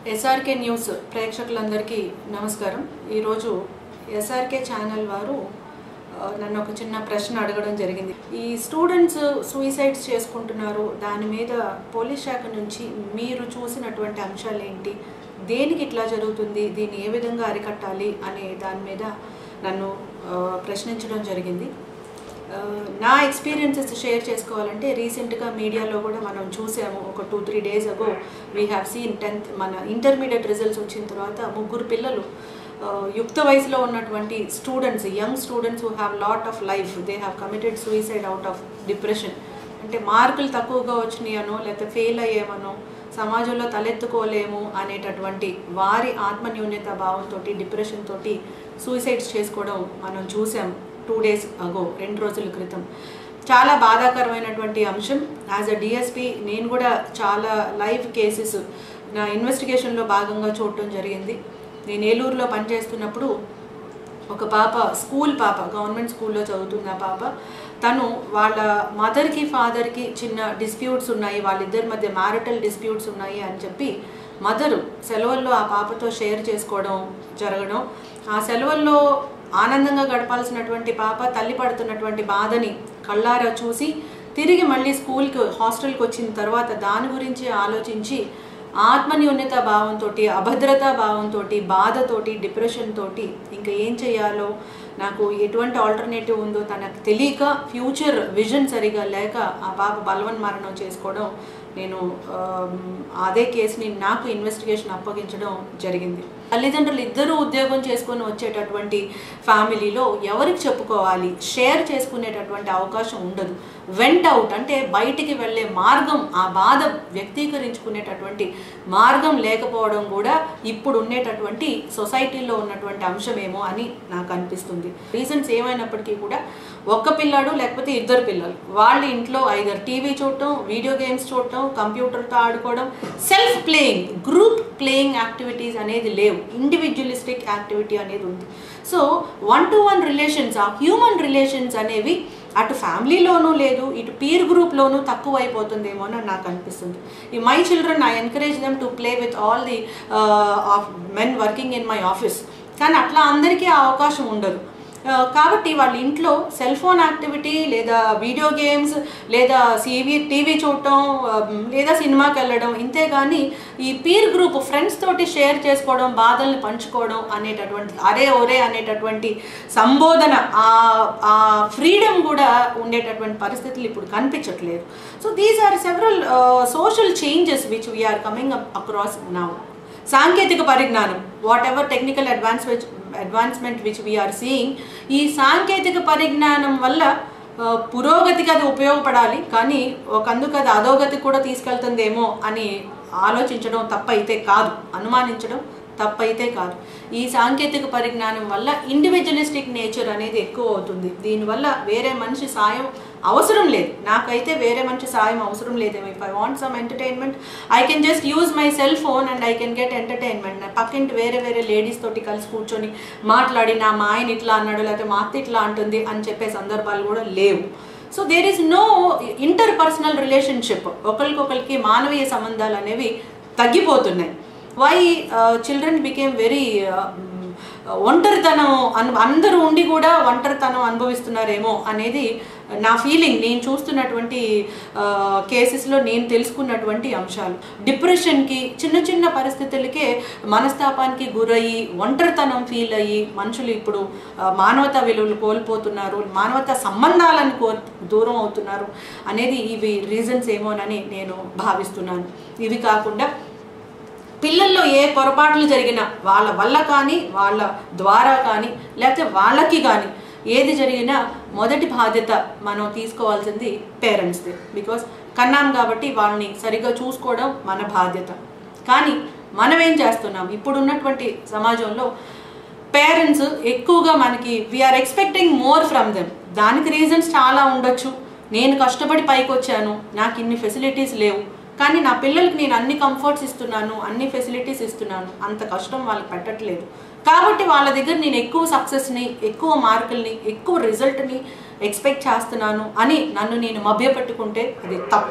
SRK news ప్రేక్షకులందరికీ నమస్కారం ఈరోజు ఎస్ఆర్కే ఛానల్ వారు ఆ, నన్ను ఒక చిన్న ప్రశ్న అడగడం జరిగింది ఈ స్టూడెంట్స్ సూసైడ్స్ చేసుకుంటున్నారు దాని మీద పోలీస్ శాఖ నుంచి మీరు చూసినటువంటి అంశాలు ఏంటి దేనికి ఇట్లా జరుగుతుంది దీన్ని ఏ విధంగా అరికట్టాలి అనే దాని మీద నన్ను ఆ, ప్రశ్నించడం జరిగింది ఆ, నా ఎక్స్పీరియన్సెస్ షేర్ చేసుకోవాలంటే రీసెంట్గా మీడియాలో కూడా మనం చూసాము ఒక two three days ago we have seen tenth మన ఇంటర్మీడియట్ రిజల్ట్స్ వచ్చిన తర్వాత ముగ్గురు పిల్లలు ఆ, యుక్త వయసులో ఉన్నటువంటి students young students who have lot of life they have committed suicide out of depression అంటే మార్కులు తక్కువగా వచ్చినాయనో లేకపోతే ఫెయిల్ అయ్యామనో సమాజంలో తలెత్తుకోలేము అనేటటువంటి వారి ఆత్మన్యూన్యత భావంతో డిప్రెషన్ తోటి సూసైడ్స్ చేసుకోవడం మనం చూసాం టూ డేస్ అగో రెండు రోజుల క్రితం చాలా బాధాకరమైనటువంటి అంశం యాజ్ అ డిఎస్పి నేను కూడా చాలా లైవ్ కేసెస్ నా ఇన్వెస్టిగేషన్లో భాగంగా చూడటం జరిగింది నేను ఏలూరులో పనిచేస్తున్నప్పుడు ఒక పాప స్కూల్ పాప గవర్నమెంట్ స్కూల్లో చదువుతున్న పాప తను వాళ్ళ మదర్కి ఫాదర్కి చిన్న డిస్ప్యూట్స్ ఉన్నాయి వాళ్ళిద్దరి మధ్య మ్యారిటల్ డిస్ప్యూట్స్ ఉన్నాయి అని చెప్పి మదరు సెలవుల్లో ఆ పాపతో షేర్ చేసుకోవడం జరగడం ఆ సెలవుల్లో ఆనందంగా గడపాల్సినటువంటి పాప తల్లి పడుతున్నటువంటి బాధని కళ్ళారా చూసి తిరిగి మళ్ళీ స్కూల్కి హాస్టల్కి వచ్చిన తర్వాత దాని గురించి ఆలోచించి ఆత్మన్యూన్యత భావంతో అభద్రతా భావంతో బాధతోటి డిప్రెషన్ తోటి ఇంకా ఏం చేయాలో నాకు ఎటువంటి ఆల్టర్నేటివ్ ఉందో తనకు తెలియక ఫ్యూచర్ విజన్ సరిగా లేక ఆ పాప బలవన్ మరణం చేసుకోవడం నేను ఆమ్, అదే కేసుని నాకు ఇన్వెస్టిగేషన్ అప్పగించడం జరిగింది తల్లిదండ్రులు ఇద్దరూ ఉద్యోగం చేసుకొని వచ్చేటటువంటి ఫ్యామిలీలో ఎవరికి చెప్పుకోవాలి షేర్ చేసుకునేటటువంటి అవకాశం ఉండదు వెంట్ అవుట్ అంటే బయటికి వెళ్ళే మార్గం ఆ బాధ వ్యక్తీకరించుకునేటటువంటి మార్గం లేకపోవడం కూడా ఇప్పుడు ఉండేటటువంటి సొసైటీలో ఉన్నటువంటి అంశమేమో అని నాకు అనిపిస్తుంది రీజన్స్ ఏమైనప్పటికీ కూడా ఒక్క పిల్లాడు లేకపోతే ఇద్దరు పిల్లలు వాళ్ళ ఇంట్లో ఐదర్ టీవీ చూడటం వీడియో గేమ్స్ చూడటం కంప్యూటర్తో ఆడుకోవడం self playing group playing activities అనేది లేవు ఇండివిజువలిస్టిక్ యాక్టివిటీ అనేది ఉంది so one to one relations uh human relations అనేవి అటు ఫ్యామిలీలోనూ లేదు ఇటు పీర్ గ్రూప్లోనూ తక్కువ అయిపోతుందేమో అని నాకు అనిపిస్తుంది ఈ my children I encourage them to play with all the men working in my office కానీ అట్లా అందరికీ ఆ అవకాశం ఉండదు ఆ, కాబట్టి వాళ్ళ ఇంట్లో సెల్ ఫోన్ యాక్టివిటీ లేదా వీడియో గేమ్స్ లేదా సివి టీవీ చూడటం ఆ, లేదా సినిమాకి వెళ్ళడం ఇంతే కానీ ఈ పీర్ గ్రూప్ ఫ్రెండ్స్ తోటి షేర్ చేసుకోవడం బాధల్ని పంచుకోవడం అనేటటువంటి అరే ఒరే అనేటటువంటి సంబోధన ఆ ఆ ఫ్రీడమ్ కూడా ఉండేటటువంటి పరిస్థితులు ఇప్పుడు కనిపించట్లేదు so these are several social changes which we are coming up across now సాంకేతిక పరిజ్ఞానం whatever technical advancement advancement which we are seeing ఈ సాంకేతిక పరిజ్ఞానం వల్ల ఆ, పురోగతికి అది ఉపయోగపడాలి కానీ ఒక అందుకు అది అధోగతి కూడా తీసుకెళ్తుందేమో అని ఆలోచించడం తప్పైతే కాదు అనుమానించడం తప్పైతే కాదు ఈ సాంకేతిక పరిజ్ఞానం వల్ల ఇండివిజువలిస్టిక్ నేచర్ అనేది ఎక్కువ అవుతుంది దీనివల్ల వేరే మనిషి సాయం అవసరం లేదు నాకైతే వేరే మనిషి సాయం అవసరం లేదేమో if I want some entertainment I can just use my cell phone and I can get entertainment నా పక్కింటి వేరే వేరే లేడీస్ తోటి కలిసి కూర్చొని మాట్లాడి నా మా ఆయన ఇట్లా అన్నాడు లేకపోతే మా అత్త ఇట్లా అంటుంది అని చెప్పే సందర్భాలు కూడా లేవు so there is no interpersonal relationship ఒకరికొకరికి మానవీయ సంబంధాలు అనేవి తగ్గిపోతున్నాయి వై చిల్డ్రన్ బికేమ్ వెరీ ఒంటరితనం అను అందరూ ఉండి కూడా ఒంటరితనం అనుభవిస్తున్నారేమో అనేది నా ఫీలింగ్ నేను చూస్తున్నటువంటి కేసెస్లో నేను తెలుసుకున్నటువంటి అంశాలు డిప్రెషన్కి చిన్న చిన్న పరిస్థితులకే మనస్తాపానికి గురయ్యి ఒంటరితనం ఫీల్ అయ్యి మనుషులు ఇప్పుడు ఆ, మానవతా విలువలు కోల్పోతున్నారు మానవతా సంబంధాలను కో దూరం అవుతున్నారు అనేది ఇవి రీజన్స్ ఏమోనని నేను భావిస్తున్నాను ఇవి కాకుండా పిల్లల్లో ఏ పొరపాట్లు జరిగినా వాళ్ళ వల్ల కానీ వాళ్ళ ద్వారా కానీ లేకపోతే వాళ్ళకి కానీ ఏది జరిగినా మొదటి బాధ్యత మనం తీసుకోవాల్సింది పేరెంట్స్దే బికాస్ కన్నాం కాబట్టి వాళ్ళని సరిగ్గా చూసుకోవడం మన బాధ్యత కానీ మనం ఏం చేస్తున్నాం ఇప్పుడు ఉన్నటువంటి సమాజంలో పేరెంట్స్ ఎక్కువగా మనకి we are expecting more from them దానికి రీజన్స్ చాలా ఉండొచ్చు నేను కష్టపడి పైకి వచ్చాను నాకు ఇన్ని ఫెసిలిటీస్ లేవు కానీ నా పిల్లలకి నేను అన్ని కంఫర్ట్స్ ఇస్తున్నాను అన్ని ఫెసిలిటీస్ ఇస్తున్నాను అంత కష్టం వాళ్ళకి పెట్టట్లేదు కాబట్టి వాళ్ళ దగ్గర నేను ఎక్కువ సక్సెస్ని ఎక్కువ మార్కుల్ని ఎక్కువ రిజల్ట్ని ఎక్స్పెక్ట్ చేస్తున్నాను అని నన్ను నేను మభ్యపెట్టుకుంటే అది తప్పు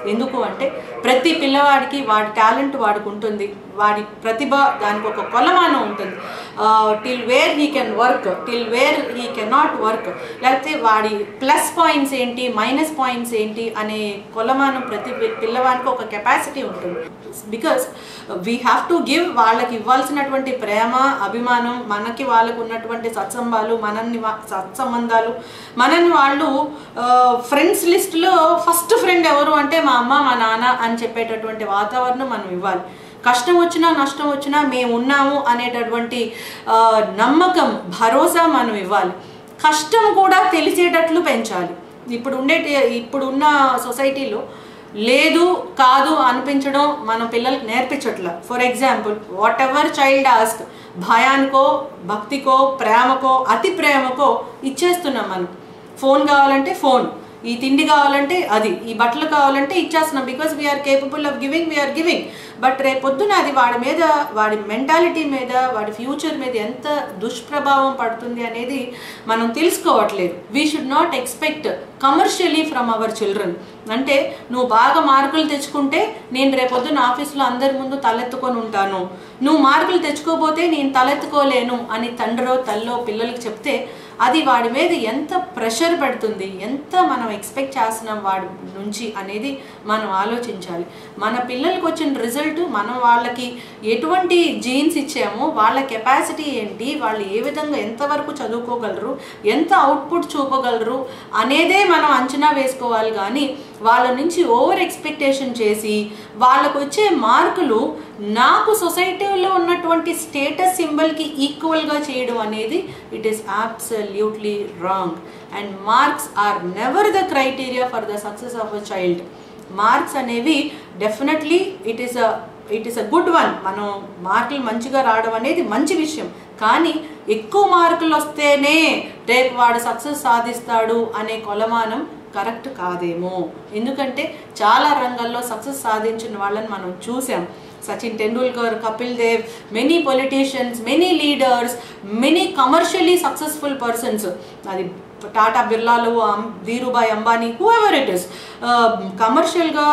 ఎందుకు అంటే ప్రతి పిల్లవాడికి వాడి టాలెంట్ వాడికి ఉంటుంది వాడి ప్రతిభ దానికి ఒక కొలమానం ఉంటుంది till where he can work till where he can not work లేకపోతే వాడి ప్లస్ పాయింట్స్ ఏంటి మైనస్ పాయింట్స్ ఏంటి అనే కొలమానం ప్రతి పి- పిల్లవాడికి ఒక కెపాసిటీ ఉంటుంది because we have to give వాళ్ళకి ఇవ్వాల్సినటువంటి ప్రేమ అభిమానం మనకి వాళ్ళకు ఉన్నటువంటి సత్సంబాలు మనల్ని వా- సత్సంబంధాలు మనల్ని వాళ్ళు ఫ్రెండ్స్ లిస్ట్లో ఫస్ట్ ఫ్రెండ్ ఎవరు అంటే మా అమ్మ మా నాన్న అని చెప్పేటటువంటి వాతావరణం మనం ఇవ్వాలి కష్టం వచ్చినా నష్టం వచ్చినా మేము ఉన్నాము అనేటటువంటి ఆ, నమ్మకం భరోసా మనం ఇవ్వాలి కష్టం కూడా తెలిసేటట్లు పెంచాలి ఇప్పుడు ఉండే ఇప్పుడు ఉన్న సొసైటీలో లేదు కాదు అనిపించడం మనం పిల్లలకి నేర్పించట్ల for example whatever child ask భయానికో భక్తికో ప్రేమకో అతి ప్రేమకో ఇచ్చేస్తున్నాం మనం ఫోన్ కావాలంటే ఫోన్ ఈ తిండి కావాలంటే అది ఈ బట్టలు కావాలంటే ఇచ్చేస్తున్నాం because we are capable of giving we are giving but రేపొద్దున అది వాడి మీద వాడి మెంటాలిటీ మీద వాడి ఫ్యూచర్ మీద ఎంత దుష్ప్రభావం పడుతుంది అనేది మనం తెలుసుకోవట్లేదు we should not expect commercially from our children అంటే నువ్వు బాగా మార్కులు తెచ్చుకుంటే నేను రేపొద్దున ఆఫీస్లో అందరి ముందు తలెత్తుకొని ఉంటాను నువ్వు మార్కులు తెచ్చుకోపోతే నేను తలెత్తుకోలేను అని తండ్రో తల్లో పిల్లలకి చెప్తే అది వాడి మీద ఎంత ప్రెషర్ పెడుతుంది ఎంత మనం ఎక్స్పెక్ట్ చేస్తున్నాం వాడి నుంచి అనేది మనం ఆలోచించాలి మన పిల్లలకు వచ్చిన రిజల్ట్ మనం వాళ్ళకి ఎటువంటి జీన్స్ ఇచ్చామో వాళ్ళ కెపాసిటీ ఏంటి వాళ్ళు ఏ విధంగా ఎంతవరకు చదువుకోగలరు ఎంత అవుట్పుట్ చూపగలరు అనేదే మనం అంచనా వేసుకోవాలి కానీ వాళ్ళ నుంచి ఓవర్ ఎక్స్పెక్టేషన్ చేసి వాళ్ళకు వచ్చే మార్కులు నాకు సొసైటీలో ఉన్నటువంటి స్టేటస్ సింబల్కి ఈక్వల్గా చేయడం అనేది it is absolutely wrong and marks are never the criteria for the success of a child marks అనేవి definitely it is a it is a good one మనం మార్కులు మంచిగా రావడం అనేది మంచి విషయం కానీ ఎక్కువ మార్కులు వస్తేనే రేపు వాడు సక్సెస్ సాధిస్తాడు అనే కొలమానం కరెక్ట్ కాదేమో ఎందుకంటే చాలా రంగాల్లో సక్సెస్ సాధించిన వాళ్ళని మనం చూసాం Sachin Tendulkar Kapil Dev many politicians many leaders many commercially successful persons అది టాటా బిర్లాలు అం- Dhirubhai Ambani whoever it is కమర్షియల్గా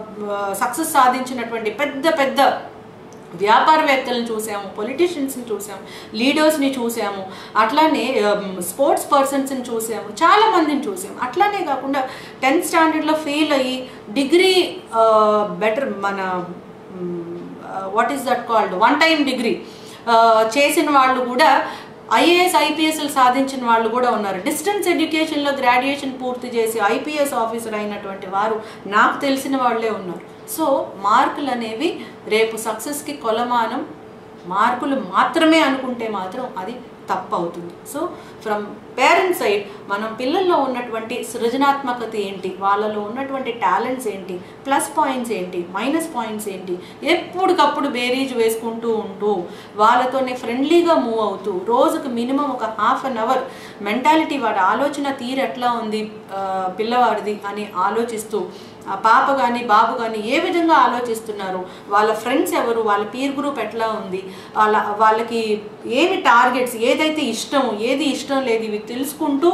సక్సెస్ సాధించినటువంటి పెద్ద పెద్ద వ్యాపారవేత్తలను చూసాము పొలిటీషియన్స్ని చూసాము లీడర్స్ని చూసాము అట్లానే స్పోర్ట్స్ పర్సన్స్ని చూసాము చాలా మందిని చూసాము అట్లానే కాకుండా టెన్త్ స్టాండర్డ్లో ఫెయిల్ అయ్యి డిగ్రీ బెటర్ మన what is that called one time degree చేసిన వాళ్ళు కూడా ఐఏఎస్ ఐపీఎస్లు సాధించిన వాళ్ళు కూడా ఉన్నారు డిస్టెన్స్ ఎడ్యుకేషన్లో గ్రాడ్యుయేషన్ పూర్తి చేసి ఐపీఎస్ ఆఫీసర్ అయినటువంటి వారు నాకు తెలిసిన వాళ్ళే ఉన్నారు సో మార్కులు అనేవి రేపు సక్సెస్కి కొలమానం మార్కులు మాత్రమే అనుకుంటే మాత్రం అది తప్పు అవుతుంది సో ఫ్రమ్ పేరెంట్స్ సైడ్ మనం పిల్లల్లో ఉన్నటువంటి సృజనాత్మకత ఏంటి వాళ్ళలో ఉన్నటువంటి టాలెంట్స్ ఏంటి ప్లస్ పాయింట్స్ ఏంటి మైనస్ పాయింట్స్ ఏంటి ఎప్పటికప్పుడు బేరీజ్ వేసుకుంటూ ఉంటూ వాళ్ళతోనే ఫ్రెండ్లీగా మూవ్ అవుతూ రోజుకు మినిమం ఒక హాఫ్ అన్ అవర్ మెంటాలిటీ వాడి ఆలోచన తీరు ఎట్లా ఉంది ఆ, పిల్లవాడిది అని ఆలోచిస్తూ ఆ పాప కానీ బాబు కానీ ఏ విధంగా ఆలోచిస్తున్నారు వాళ్ళ ఫ్రెండ్స్ ఎవరు వాళ్ళ పీర్ గ్రూప్ ఎట్లా ఉంది వాళ్ళ వాళ్ళకి ఏమి టార్గెట్స్ ఏదైతే ఇష్టం ఏది ఇష్టం లేదు ఇవి తెలుసుకుంటూ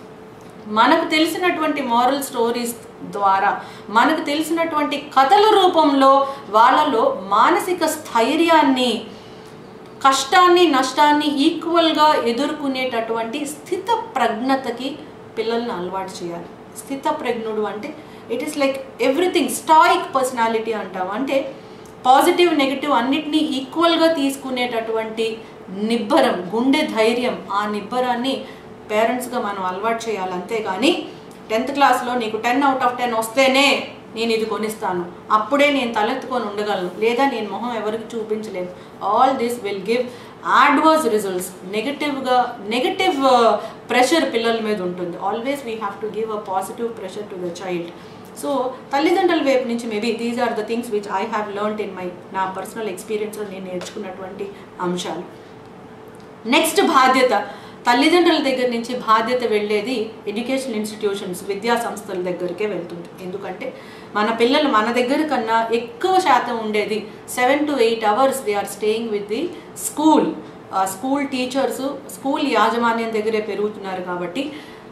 మనకు తెలిసినటువంటి మారల్ స్టోరీస్ ద్వారా మనకు తెలిసినటువంటి కథల రూపంలో వాళ్ళలో మానసిక స్థైర్యాన్ని కష్టాన్ని నష్టాన్ని ఈక్వల్గా ఎదుర్కొనేటటువంటి స్థిత ప్రజ్ఞతకి పిల్లల్ని అలవాటు చేయాలి స్థిత ప్రజ్ఞుడు అంటే it is like everything stoic personality అంటాం అంటే పాజిటివ్ నెగిటివ్ అన్నిటినీ ఈక్వల్గా తీసుకునేటటువంటి నిబ్బరం గుండె ధైర్యం ఆ నిబ్బరాన్ని పేరెంట్స్గా మనం అలవాటు చేయాలి అంతేగాని టెన్త్ క్లాస్లో నీకు టెన్ అవుట్ ఆఫ్ టెన్ వస్తేనే నేను ఇది కొనిస్తాను అప్పుడే నేను తలెత్తుకొని ఉండగలను లేదా నేను మొహం ఎవరికి చూపించలేను all this will give adverse results నెగటివ్గా నెగటివ్ ప్రెషర్ పిల్లల మీద ఉంటుంది always we have to give a positive pressure to the child so తల్లిదండ్రుల వైపు నుంచి maybe these are the things which I have learned in my నా personal ఎక్స్పీరియన్స్లో నేను నేర్చుకున్నటువంటి అంశాలు నెక్స్ట్ బాధ్యత తల్లిదండ్రుల దగ్గర నుంచి బాధ్యత వెళ్ళేది ఎడ్యుకేషన్ ఇన్స్టిట్యూషన్స్ విద్యా సంస్థల దగ్గరికే వెళ్తుంది ఎందుకంటే మన పిల్లలు మన దగ్గర కన్నా ఎక్కువ శాతం ఉండేది seven to eight hours they are staying with the school school teachers school యాజమాన్యం దగ్గరే పెరుగుతున్నారు కాబట్టి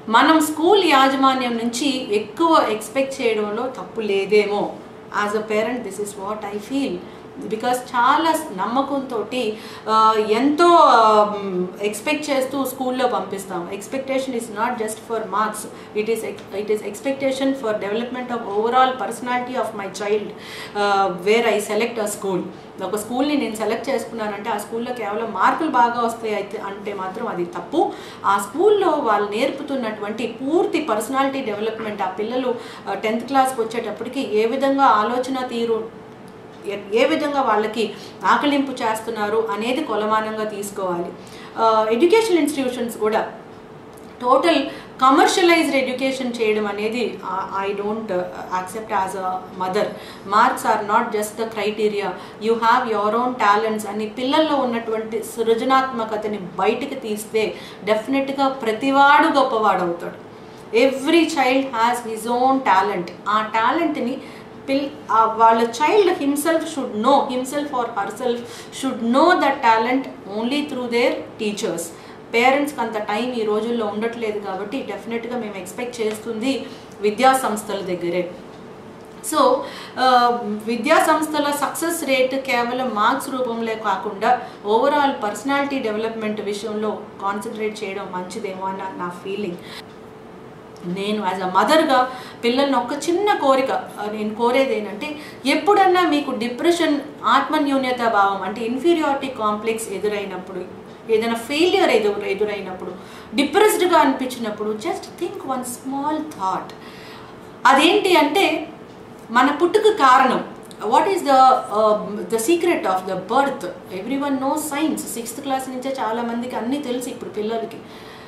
మనం స్కూల్ యాజమాన్యం నుంచి ఎక్కువ ఎక్స్పెక్ట్ చేయడంలో తప్పు లేదేమో as a parent this is what I feel because చాలా నమ్మకంతో ఎంతో ఎక్స్పెక్ట్ చేస్తూ స్కూల్లో పంపిస్తాం expectation is not just for marks it is it is expectation for development of overall personality of my child where I select a school ఒక స్కూల్ని నేను select చేసుకున్నానంటే ఆ స్కూల్లో కేవలం మార్కులు బాగా వస్తాయి అయితే అంటే మాత్రం అది తప్పు ఆ స్కూల్లో వాళ్ళు నేర్పుతున్నటువంటి పూర్తి పర్సనాలిటీ డెవలప్మెంట్ ఆ పిల్లలు టెన్త్ క్లాస్కి వచ్చేటప్పటికి ఏ విధంగా ఆలోచన తీరు ఏ- ఏ విధంగా వాళ్ళకి ఆకలింపు చేస్తున్నారు అనేది కొలమానంగా తీసుకోవాలి ఎడ్యుకేషన్ ఇన్స్టిట్యూషన్స్ కూడా టోటల్ కమర్షియలైజ్డ్ ఎడ్యుకేషన్ చేయడం అనేది I don't accept as a mother marks are not just the criteria you have your own talents అని పిల్లల్లో ఉన్నటువంటి సృజనాత్మకతని బయటికి తీస్తే డెఫినెట్గా ప్రతివాడు గొప్పవాడు అవుతాడు every child has his own talent ఆ టాలెంట్ని పిల్ ఆ వాళ్ళ child himself should know himself or herself should know that talent only through their teachers పేరెంట్స్కి అంత టైం ఈ రోజుల్లో ఉండట్లేదు కాబట్టి డెఫినెట్గా మేము ఎక్స్పెక్ట్ చేస్తుంది విద్యా సంస్థల దగ్గరే సో విద్యా సంస్థల సక్సెస్ రేట్ కేవలం మార్క్స్ రూపంలో కాకుండా ఓవరాల్ పర్సనాలిటీ డెవలప్మెంట్ విషయంలో కాన్సన్ట్రేట్ చేయడం మంచిదేమో అన్న నా ఫీలింగ్ నేను యాజ్ అ మదర్గా పిల్లల్ని ఒక చిన్న కోరిక ఆ, నేను కోరేది ఏంటంటే ఎప్పుడన్నా మీకు డిప్రెషన్ ఆత్మన్యూన్యత భావం అంటే ఇన్ఫీరియారిటీ కాంప్లెక్స్ ఎదురైనప్పుడు ఏదైనా ఫెయిలియర్ ఎదు ఎదురైనప్పుడు డిప్రెస్డ్గా అనిపించినప్పుడు just think one small thought అదేంటి అంటే మన పుట్టుకు కారణం what is the the secret of the birth every one know science sixth class నుంచే చాలా మందికి అన్నీ తెలుసు ఇప్పుడు పిల్లలకి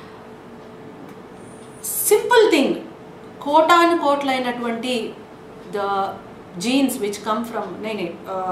సింపుల్ థింగ్ కోటాను కోట్లైనటువంటి the genes which come from నేనే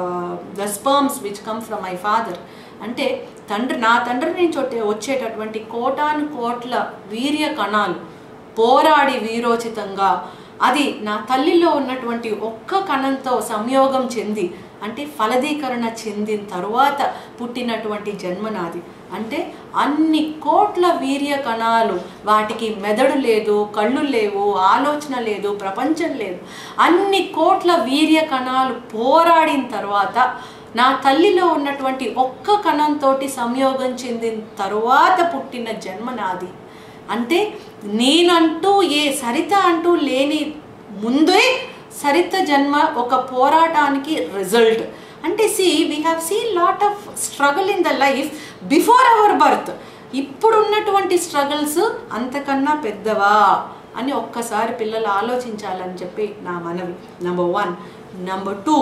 the sperms which come from my father అంటే తండ్రి నా తండ్రి నుంచి వచ్చే- వచ్చేటటువంటి కోటాను కోట్ల వీర్య కణాలు పోరాడి వీరోచితంగా అది నా తల్లిలో ఉన్నటువంటి ఒక్క కణంతో సంయోగం చెంది అంటే ఫలదీకరణ చెందిన తరువాత పుట్టినటువంటి జన్మ నాది అంటే అన్ని కోట్ల వీర్య కణాలు వాటికి మెదడు లేదు కళ్ళు లేవు ఆలోచన లేదు ప్రపంచం లేదు అన్ని కోట్ల వీర్య కణాలు పోరాడిన తర్వాత నా తల్లిలో ఉన్నటువంటి ఒక్క కణంతో సంయోగం చెందిన తరువాత పుట్టిన జన్మ నాది అంటే నేనంటూ ఏ సరిత అంటూ లేని ముందే సరిత జన్మ ఒక పోరాటానికి రిజల్ట్ అంటే see we have seen lot of struggle in the life before our birth ఇప్పుడున్నటువంటి స్ట్రగుల్స్ అంతకన్నా పెద్దవా అని ఒక్కసారి పిల్లలు ఆలోచించాలని చెప్పి నా మనవి number one number two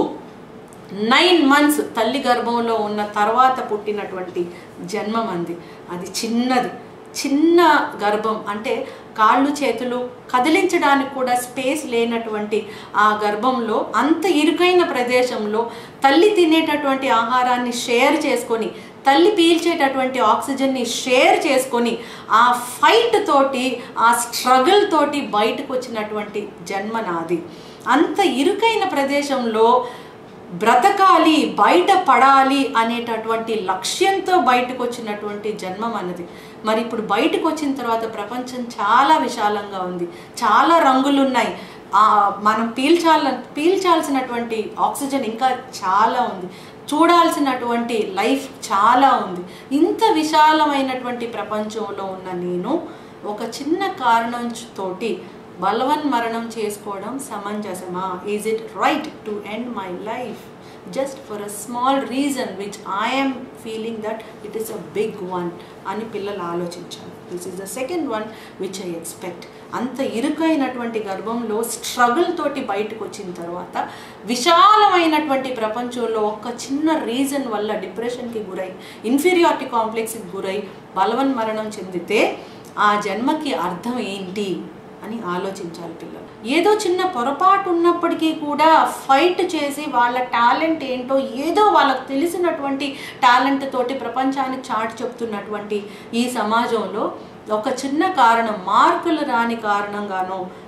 nine months తల్లి గర్భంలో ఉన్న తర్వాత పుట్టినటువంటి జన్మం అంది అది చిన్నది చిన్న గర్భం అంటే కాళ్ళు చేతులు కదిలించడానికి కూడా స్పేస్ లేనటువంటి ఆ గర్భంలో అంత ఇరుకైన ప్రదేశంలో తల్లి తినేటటువంటి ఆహారాన్ని షేర్ చేసుకొని తల్లి పీల్చేటటువంటి ఆక్సిజన్ని షేర్ చేసుకొని ఆ ఫైట్ తోటి ఆ స్ట్రగుల్ తోటి బయటకు వచ్చినటువంటి జన్మ నాది అంత ఇరుకైన ప్రదేశంలో బ్రతకాలి బయట పడాలి అనేటటువంటి లక్ష్యంతో బయటకు వచ్చినటువంటి జన్మం అన్నది మరి ఇప్పుడు బయటకు వచ్చిన తర్వాత ప్రపంచం చాలా విశాలంగా ఉంది చాలా రంగులు ఉన్నాయి ఆ, మనం పీల్చాల పీల్చాల్సినటువంటి ఆక్సిజన్ ఇంకా చాలా ఉంది చూడాల్సినటువంటి లైఫ్ చాలా ఉంది ఇంత విశాలమైనటువంటి ప్రపంచంలో ఉన్న నేను ఒక చిన్న కారణం తోటి బలవన్ మరణం చేసుకోవడం సమంజసమా is it right to end my life just for a small reason which I'm feeling that it is a big one అని పిల్లలు ఆలోచించాలి this is the second one which I expect అంత ఇరుకైనటువంటి గర్భంలో స్ట్రగుల్ తోటి బయటకు వచ్చిన తర్వాత విశాలమైనటువంటి ప్రపంచంలో ఒక చిన్న రీజన్ వల్ల డిప్రెషన్కి గురై ఇన్ఫీరియారిటీ కాంప్లెక్స్కి గురై బలవన్ మరణం చెందితే ఆ జన్మకి అర్థం ఏంటి అని ఆలోచించాలి పిల్లలు ఏదో చిన్న పొరపాటు ఉన్నప్పటికీ కూడా ఫైట్ చేసి వాళ్ళ టాలెంట్ ఏంటో ఏదో వాళ్ళకి తెలిసినటువంటి టాలెంట్ తోటి ప్రపంచానికి చాటి చెప్తున్నటువంటి ఈ సమాజంలో ఒక చిన్న కారణం మార్కులు రాని కారణంగానో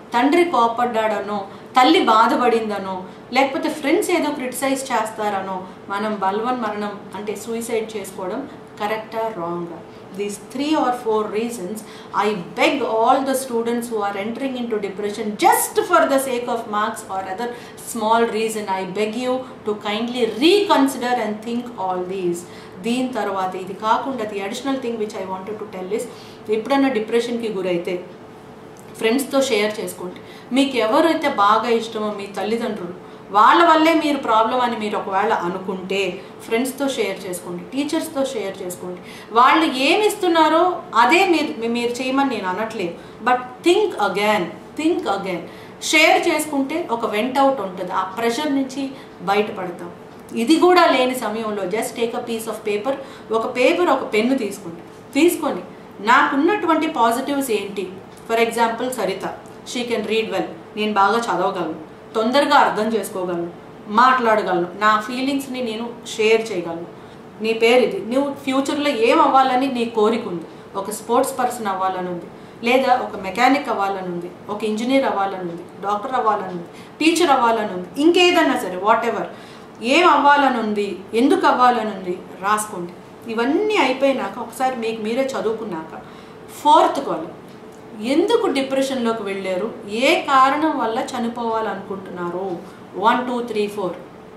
తండ్రి కోపడ్డాడనో తల్లి బాధపడిందనో లేకపోతే ఫ్రెండ్స్ ఏదో క్రిటిసైజ్ చేస్తారనో మనం బల్వన్ మరణం అంటే సూసైడ్ చేసుకోవడం కరెక్టా రాంగా these three or four reasons I beg all the students who are entering in to depression just for the sake of marks or other small reason I beg you to kindly reconsider and think all these దీని తర్వాత ఇది కాకుండా the additional thing which I wanted to tell is ఎప్పుడన్నా డిప్రెషన్కి గురైతే ఫ్రెండ్స్తో share చేసుకోండి మీకు ఎవరైతే బాగా ఇష్టమో మీ తల్లిదండ్రులు వాళ్ళ వల్లే మీరు ప్రాబ్లం అని మీరు ఒకవేళ అనుకుంటే ఫ్రెండ్స్తో షేర్ చేసుకోండి టీచర్స్తో షేర్ చేసుకోండి వాళ్ళు ఏమి ఇస్తున్నారో అదే మీరు మీరు చేయమని నేను అనట్లేదు but think again think again share చేసుకుంటే ఒక వెంట్ అవుట్ ఉంటుంది ఆ ప్రెషర్ నుంచి బయటపడతాం ఇది కూడా లేని సమయంలో just take a piece of paper ఒక పేపర్ ఒక పెన్ను తీసుకోండి తీసుకొని నాకున్నటువంటి పాజిటివ్స్ ఏంటి for example Sarita she can read well నేను బాగా చదవగలను తొందరగా అర్థం చేసుకోగలను మాట్లాడగలను నా ఫీలింగ్స్ని నేను షేర్ చేయగలను నీ పేరు ఇది నువ్వు ఫ్యూచర్లో ఏం అవ్వాలని నీ కోరిక ఉంది ఒక స్పోర్ట్స్ పర్సన్ అవ్వాలని ఉంది లేదా ఒక మెకానిక్ అవ్వాలని ఉంది ఒక ఇంజనీర్ అవ్వాలని ఉంది డాక్టర్ అవ్వాలని ఉంది టీచర్ అవ్వాలని ఉంది ఇంకేదన్నా సరే వాట్ ఎవర్ ఏం అవ్వాలని ఉంది ఎందుకు అవ్వాలని ఉంది రాసుకోండి ఇవన్నీ అయిపోయినాక ఒకసారి మీకు మీరే చదువుకున్నాక ఫోర్త్ కాలం ఎందుకు డిప్రెషన్లోకి వెళ్ళారు ఏ కారణం వల్ల చనిపోవాలనుకుంటున్నారు వన్ టూ త్రీ ఫోర్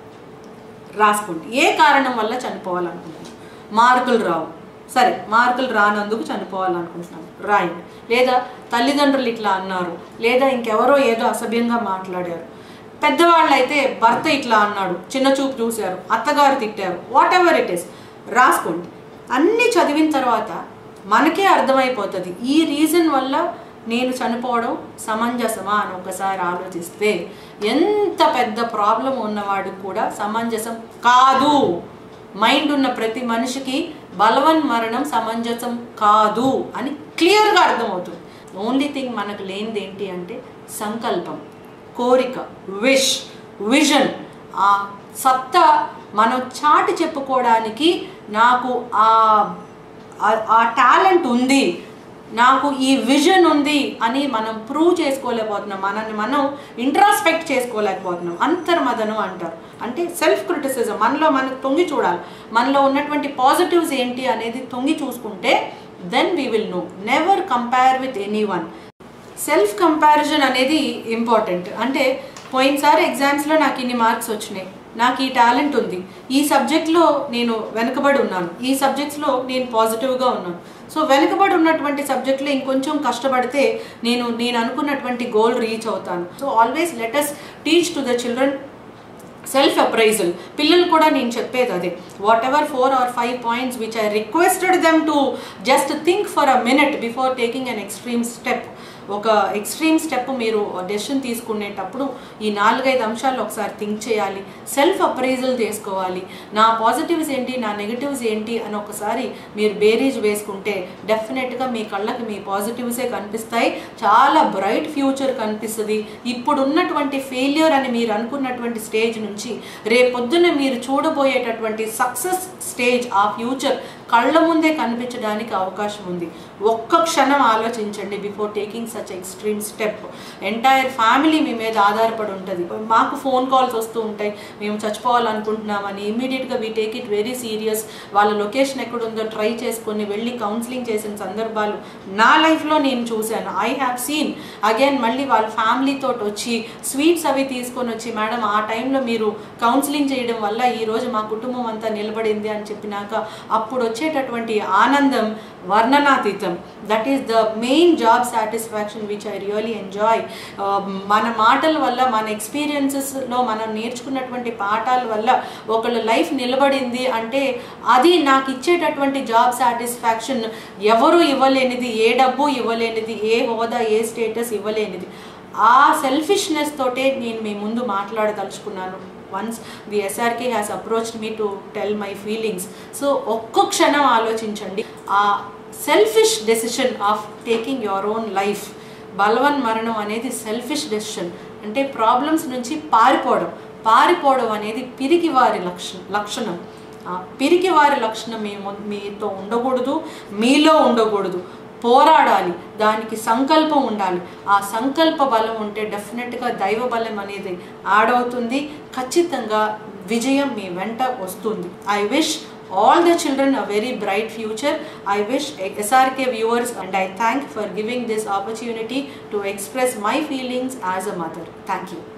రాసుకోండి ఏ కారణం వల్ల చనిపోవాలనుకుంటున్నారు మార్కులు రావు సరే మార్కులు రానందుకు చనిపోవాలనుకుంటున్నాను రాయండి లేదా తల్లిదండ్రులు ఇట్లా అన్నారు లేదా ఇంకెవరో ఏదో అసభ్యంగా మాట్లాడారు పెద్దవాళ్ళు అయితే భర్త ఇట్లా అన్నాడు చిన్న చూపు చూశారు అత్తగారు తిట్టారు వాట్ ఎవర్ ఇట్ ఈస్ రాసుకోండి అన్నీ చదివిన తర్వాత మనకే అర్థమైపోతుంది ఈ రీజన్ వల్ల నేను చనిపోవడం సమంజసమా అని ఒకసారి ఆలోచిస్తే ఎంత పెద్ద ప్రాబ్లం ఉన్నవాడు కూడా సమంజసం కాదు మైండ్ ఉన్న ప్రతి మనిషికి బలవన్ మరణం సమంజసం కాదు అని క్లియర్గా అర్థమవుతుంది ఓన్లీ థింగ్ మనకు లేనిది ఏంటి అంటే సంకల్పం కోరిక విష్ విజన్ ఆ సత్తా మనం చాటి చెప్పుకోవడానికి నాకు ఆ ఆ టాలెంట్ ఉంది నాకు ఈ విజన్ ఉంది అని మనం ప్రూవ్ చేసుకోలేకపోతున్నాం మనల్ని మనం ఇంట్రాస్పెక్ట్ చేసుకోలేకపోతున్నాం అంతర్మదనం అంటారు అంటే సెల్ఫ్ క్రిటిసిజం మనలో మనకు తొంగి చూడాలి మనలో ఉన్నటువంటి పాజిటివ్స్ ఏంటి అనేది తొంగి చూసుకుంటే then we will know never compare with any one self comparison అనేది ఇంపార్టెంట్ అంటే పోయినసారి ఎగ్జామ్స్లో నాకు ఇన్ని మార్క్స్ వచ్చినాయి నాకు ఈ టాలెంట్ ఉంది ఈ సబ్జెక్ట్లో నేను వెనుకబడి ఉన్నాను ఈ సబ్జెక్ట్స్లో నేను పాజిటివ్గా ఉన్నాను సో వెనుకబడి ఉన్నటువంటి సబ్జెక్ట్లో ఇంకొంచెం కష్టపడితే నేను నేను అనుకున్నటువంటి గోల్ రీచ్ అవుతాను so always let us teach to the children self appraisal పిల్లలు కూడా నేను చెప్పేది అదే whatever four or five points which I requested them to just think for a minute before taking an extreme step ఒక extreme step మీరు decision తీసుకునేటప్పుడు ఈ నాలుగైదు అంశాలు ఒకసారి థింక్ చేయాలి సెల్ఫ్ అప్రైజల్ చేసుకోవాలి నా పాజిటివ్స్ ఏంటి నా నెగిటివ్స్ ఏంటి అని ఒకసారి మీరు బేరీజ్ వేసుకుంటే డెఫినెట్గా మీ కళ్ళకి మీ పాజిటివ్సే కనిపిస్తాయి చాలా బ్రైట్ ఫ్యూచర్ కనిపిస్తుంది ఇప్పుడు ఉన్నటువంటి ఫెయిల్యూర్ అని మీరు అనుకున్నటువంటి స్టేజ్ నుంచి రేపొద్దున మీరు చూడబోయేటటువంటి సక్సెస్ స్టేజ్ ఆ ఫ్యూచర్ కళ్ళ ముందే కనిపించడానికి అవకాశం ఉంది ఒక్క క్షణం ఆలోచించండి before taking such extreme step entire family మీ మీద ఆధారపడి ఉంటుంది మాకు ఫోన్ కాల్స్ వస్తూ ఉంటాయి మేము చచ్చిపోవాలనుకుంటున్నామని ఇమీడియట్గా we take it very serious వాళ్ళ లొకేషన్ ఎక్కడుందో ట్రై చేసుకొని వెళ్ళి కౌన్సిలింగ్ చేసిన సందర్భాలు నా లైఫ్లో నేను చూశాను ఐ హ్యావ్ సీన్ అగైన్ మళ్ళీ వాళ్ళ ఫ్యామిలీతో వచ్చి స్వీట్స్ అవి తీసుకొని వచ్చి మేడం ఆ టైంలో మీరు కౌన్సిలింగ్ చేయడం వల్ల ఈరోజు మా కుటుంబం అంతా నిలబడింది అని చెప్పినాక అప్పుడు వచ్చేటటువంటి ఆనందం వర్ణనాతీతం that is the main job satisfaction which I really enjoy మన మాటల వల్ల మన ఎక్స్పీరియన్సెస్లో మనం నేర్చుకున్నటువంటి పాఠాల వల్ల ఒకళ్ళ లైఫ్ నిలబడింది అంటే అది నాకు ఇచ్చేటటువంటి జాబ్ సాటిస్ఫాక్షన్ ఎవరు ఇవ్వలేనిది ఏ డబ్బు ఇవ్వలేనిది ఏ హోదా ఏ స్టేటస్ ఇవ్వలేనిది ఆ సెల్ఫిష్నెస్ తోటే నేను మీ ముందు మాట్లాడదలుచుకున్నాను once the SRK has approached me to tell my feelings so ఒక్క క్షణం ఆలోచించండి ఆ selfish decision of taking your own life బలవన్ మరణం అనేది సెల్ఫిష్ డెసిషన్ అంటే ప్రాబ్లమ్స్ నుంచి పారిపోవడం పారిపోవడం అనేది పిరికి వారి లక్షణం లక్షణం ఆ పిరికి వారి లక్షణం మీ మీతో ఉండకూడదు మీలో ఉండకూడదు పోరాడాలి దానికి సంకల్పం ఉండాలి ఆ సంకల్ప బలం ఉంటే డెఫినెట్గా దైవ బలం అనేది యాడ్ అవుతుంది ఖచ్చితంగా విజయం మీ వెంట వస్తుంది I wish all the children a very bright future. I wish SRK viewers and I thank for giving this opportunity to express my feelings as a mother. Thank you.